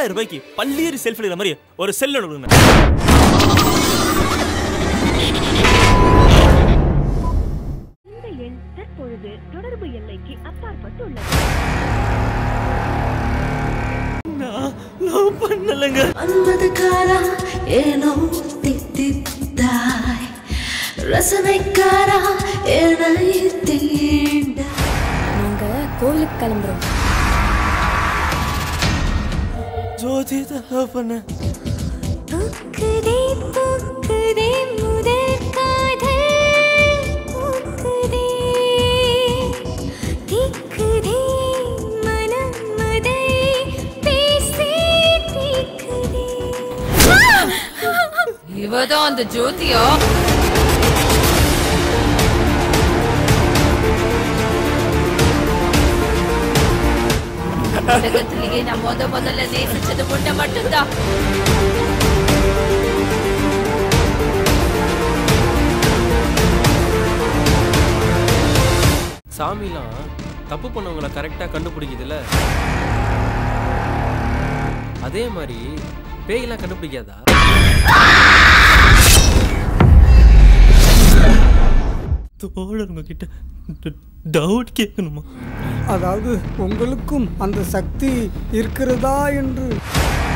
பத்தாயிரம் ரூபாய்க்கு பள்ளியேறி செல்ஃபி எடுக்கிற மாதிரி ஒரு செல் கொடுங்க இந்த எண் தற்பொழுது தொடர்பு எல்லைக்கு அப்பாற்பட்டுள்ளது நான் லவ் பண்ணலங்க அன்பதுக்காரா ஏனோ தித்தித்தாய் ரசனைக்காரா என்னை தீண்ட நாங்க கோயிலுக்கு கிளம்புறோம் ஜோதி தான் லவ் பண்ணேன் பூக்குதே பூக்குதே முதல் காதல் பூக்குதே தீக்குதே மனம் அதை பேசி தீக்குதே இவதான் அந்த ஜோதியா உலகத்திலேயே நான் முத முதல்ல நேசிச்சது முன்ன மட்டும்தான் சாமிலாம் தப்பு பண்ணவங்கள கரெக்டாக கண்டுபிடிக்குதுல்ல அதே மாதிரி பேயெல்லாம் கண்டுபிடிக்காதா தோழருங்க கிட்ட டவுட் கேட்கணுமா அதாவது உங்களுக்கும் அந்த சக்தி இருக்கிறதா என்று